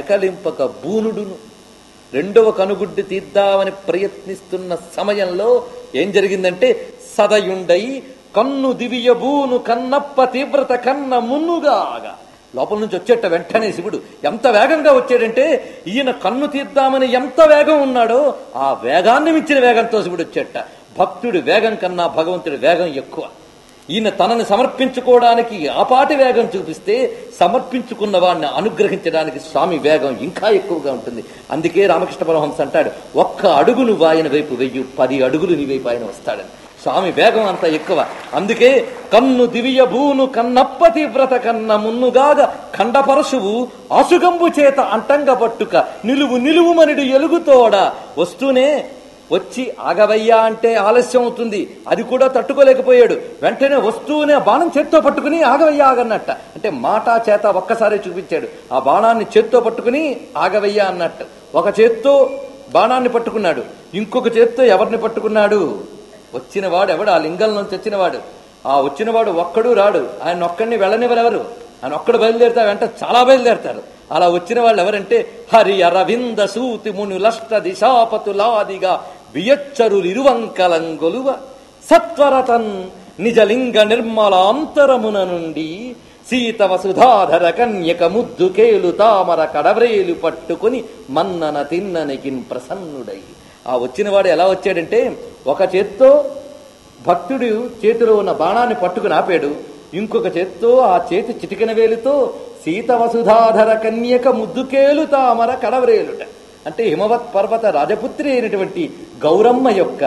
పెకలింపక బూనుడును రెండవ కనుగుడ్డు తీద్దామని ప్రయత్నిస్తున్న సమయంలో ఏం జరిగిందంటే సదయుండై కన్ను దివియబూను కన్నప్ప తీవ్రత కన్న మున్నుగాగా లోపల నుంచి వచ్చేట వెంటనే శివుడు ఎంత వేగంగా వచ్చాడంటే ఈయన కన్ను తీద్దామని ఎంత వేగం ఉన్నాడో ఆ వేగాన్ని మించిన వేగంతో శివుడు వచ్చేట భక్తుడి వేగం కన్నా భగవంతుడి వేగం ఎక్కువ ఈయన తనని సమర్పించుకోవడానికి ఆపాటి వేగం చూపిస్తే సమర్పించుకున్న వాడిని అనుగ్రహించడానికి స్వామి వేగం ఇంకా ఎక్కువగా ఉంటుంది అందుకే రామకృష్ణ పరమహంస అంటాడు ఒక్క అడుగు నువ్వు ఆయన వైపు వెయ్యి పది అడుగులు నీ వైపు ఆయన వస్తాడని స్వామి వేగం అంత ఎక్కువ అందుకే కన్ను దివియ భూను కన్నప్ప తీవ్రత కన్న మున్నుగాగా ఖండపరశువు అసుగంబు చేత అంటంగ పట్టుక నిలువు నిలువుమనిడు ఎలుగుతోడ వస్తూనే వచ్చి ఆగవయ్యా అంటే ఆలస్యం అవుతుంది అది కూడా తట్టుకోలేకపోయాడు వెంటనే వస్తూనే బాణం చేత్తో పట్టుకుని ఆగవయ్యా ఆగన్నట్ట అంటే మాట చేత ఒక్కసారి చూపించాడు ఆ బాణాన్ని చేత్తో పట్టుకుని ఆగవయ్యా అన్నట్టు ఒక చేత్తో బాణాన్ని పట్టుకున్నాడు ఇంకొక చేత్తో ఎవరిని పట్టుకున్నాడు వచ్చినవాడు ఎవడు ఆ లింగం నుంచి వచ్చినవాడు ఆ వచ్చినవాడు ఒక్కడు రాడు ఆయన ఒక్కడిని వెళ్ళనివ్వరెవరు ఆయన ఒక్కడు బయలుదేరుతా వెంట చాలా బయలుదేరతారు అలా వచ్చిన వాళ్ళు ఎవరంటే హరి అరవింద సూతి మునులష్ట దిశాపతులాదిగా వియచ్చరులిరువంకలంగొలువ సత్వరతన్ నిజలింగ నిర్మలాంతరమున నుండి సీత వసుధాధర కన్యక ముద్దుకేలు తామర కడవ్రేలు పట్టుకుని మన్నన తిన్ననికిన్ ప్రసన్నుడై ఆ వచ్చినవాడు ఎలా వచ్చాడంటే ఒక చేత్తో భక్తుడు చేతిలో ఉన్న బాణాన్ని పట్టుకుని ఆపాడు ఇంకొక చేత్తో ఆ చేతి చిటికిన వేలుతో సీత వసుధాధర కన్యక ముద్దుకేలు తామర కడవరేలుట అంటే హిమవత్ పర్వత రాజపుత్రి అయినటువంటి గౌరమ్మ యొక్క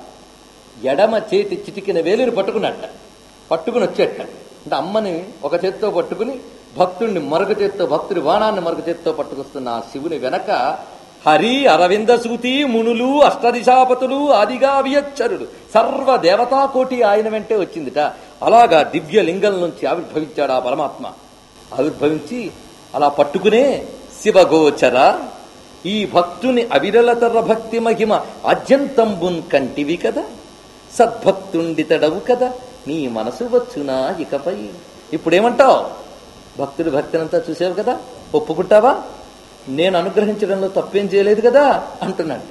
ఎడమ చేతి చిటికిన వేలుని పట్టుకున్నట్ట పట్టుకుని వచ్చేట అంటే అమ్మని ఒక చేత్తో పట్టుకుని భక్తుడిని మరొక చేత్తో భక్తుడి బాణాన్ని మరొక చేత్తో పట్టుకొస్తున్న ఆ శివుని వెనక హరి అరవింద సూతి మునులు అష్టదిశాపతులు ఆదిగా వియచ్చరుడు సర్వ దేవతాకోటి ఆయన వెంటే వచ్చిందిట అలాగా దివ్య లింగం నుంచి ఆవిర్భవించాడు ఆ పరమాత్మ ఆవిర్భవించి అలా పట్టుకునే శివగోచర ఈ భక్తుని అవిరలతర భక్తి మహిమ అత్యంతంబున్ కంటివి కదా సద్భక్తుండితడవు కదా నీ మనసు వచ్చునా ఇకపై ఇప్పుడేమంటావు భక్తుడి భక్తినంతా చూసావు కదా ఒప్పుకుంటావా నేను అనుగ్రహించడంలో తప్పేం చేయలేదు కదా అంటున్నట్ట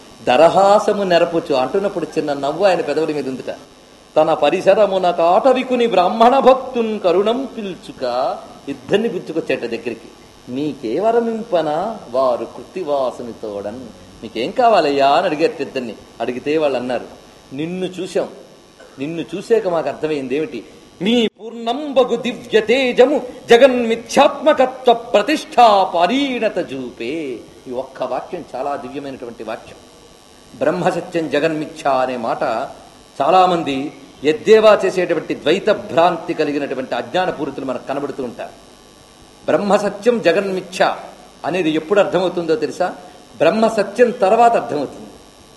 దరహాసము నెరపుచ్చు అంటున్నప్పుడు చిన్న నవ్వు ఆయన పెదవుడి మీద ఉందిట తన పరిసరమున కాటవికుని బ్రాహ్మణ భక్తున్ కరుణం పిలుచుక ఇద్దరిని పిలుచుకొచ్చేట దగ్గరికి నీకే వరమింపనా వారు కృతివాసుని తోడన్ నీకేం కావాలయ్యా అని అడిగారు ఇద్దరిని అడిగితే వాళ్ళు అన్నారు నిన్ను చూశాం నిన్ను చూసాక మాకు అర్థమైంది ఏమిటి మీ పూర్ణంబగు దివ్య తేజము జగన్మిథ్యాత్మకత్వ ప్రతిష్టా పరీణత జూపే ఈ ఒక్క వాక్యం చాలా దివ్యమైనటువంటి వాక్యం బ్రహ్మసత్యం జగన్మిథ్య అనే మాట చాలా మంది ఎద్దేవా చేసేటువంటి ద్వైత భ్రాంతి కలిగినటువంటి అజ్ఞానపూరితులు మనకు కనబడుతూ ఉంటారు బ్రహ్మసత్యం జగన్మిథ్య అనేది ఎప్పుడు అర్థమవుతుందో తెలుసా బ్రహ్మసత్యం తర్వాత అర్థమవుతుంది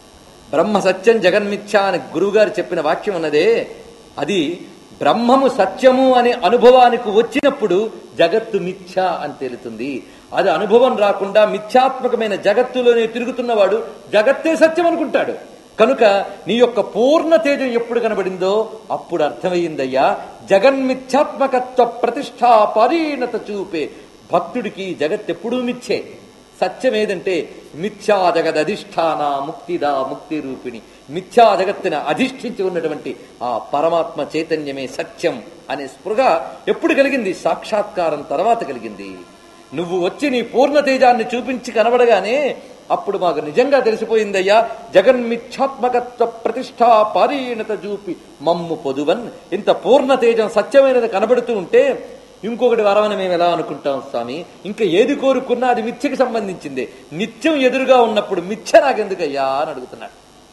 బ్రహ్మ సత్యం జగన్మిథ్య అని గురువుగారు చెప్పిన వాక్యం ఉన్నదే అది బ్రహ్మము సత్యము అనే అనుభవానికి వచ్చినప్పుడు జగత్తు మిథ్య అని తేలుతుంది అది అనుభవం రాకుండా మిథ్యాత్మకమైన జగత్తులోనే తిరుగుతున్నవాడు జగత్తే సత్యం అనుకుంటాడు కనుక నీ యొక్క పూర్ణ తేజం ఎప్పుడు కనబడిందో అప్పుడు అర్థమయ్యిందయ్యా జగన్మిథ్యాత్మకత్వ ప్రతిష్టా పరిణత చూపే భక్తుడికి జగత్ ఎప్పుడూ మిథ్యే సత్యం ఏదంటే మిథ్యా జగదధిష్టాన ముక్తిదా ముక్తి రూపిణి మిథ్యా జగత్తుని అధిష్ఠించి ఉన్నటువంటి ఆ పరమాత్మ చైతన్యమే సత్యం అనే స్పృహ ఎప్పుడు కలిగింది సాక్షాత్కారం తర్వాత కలిగింది నువ్వు వచ్చి నీ పూర్ణ తేజాన్ని చూపించి కనబడగానే అప్పుడు మాకు నిజంగా తెలిసిపోయిందయ్యా జగన్మిథ్యాత్మకత్వ ప్రతిష్టా పారీణత చూపి మమ్ము పొదువన్ ఇంత పూర్ణ తేజం సత్యమైనది కనబడుతూ ఉంటే ఇంకొకటి వరమని మేము ఎలా అనుకుంటాం స్వామి ఇంకా ఏది కోరుకున్నా అది మిథ్యకి సంబంధించింది నిత్యం ఎదురుగా ఉన్నప్పుడు మిథ్య నాకెందుకయ్యా అని అడుగుతున్నాడు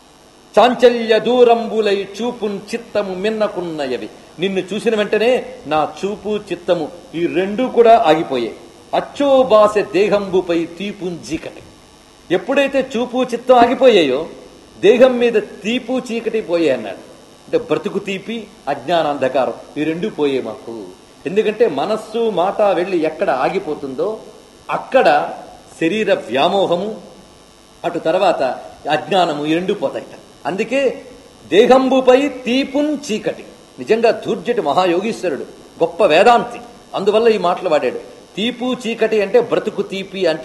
చాంచల్య దూరంబులై చూపున్ చిత్తము మిన్నకున్నయవి నిన్ను చూసిన వెంటనే నా చూపు చిత్తము ఈ రెండూ కూడా ఆగిపోయాయి అచ్చోబాసె దేహంబుపై తీపుంజీకటి ఎప్పుడైతే చూపు చిత్తం ఆగిపోయాయో దేహం మీద తీపు చీకటి పోయాయి అన్నాడు అంటే బ్రతుకు తీపి అజ్ఞాన అంధకారం ఈ రెండు పోయే మాకు ఎందుకంటే మనస్సు మాట వెళ్ళి ఎక్కడ ఆగిపోతుందో అక్కడ శరీర వ్యామోహము అటు తర్వాత అజ్ఞానము ఈ రెండు పోతాయిట అందుకే దేహంబుపై తీపున్ చీకటి నిజంగా ధూర్జటి మహాయోగీశ్వరుడు గొప్ప వేదాంతి అందువల్ల ఈ మాటలు వాడాడు తీపు చీకటి అంటే బ్రతుకు తీపి అంటే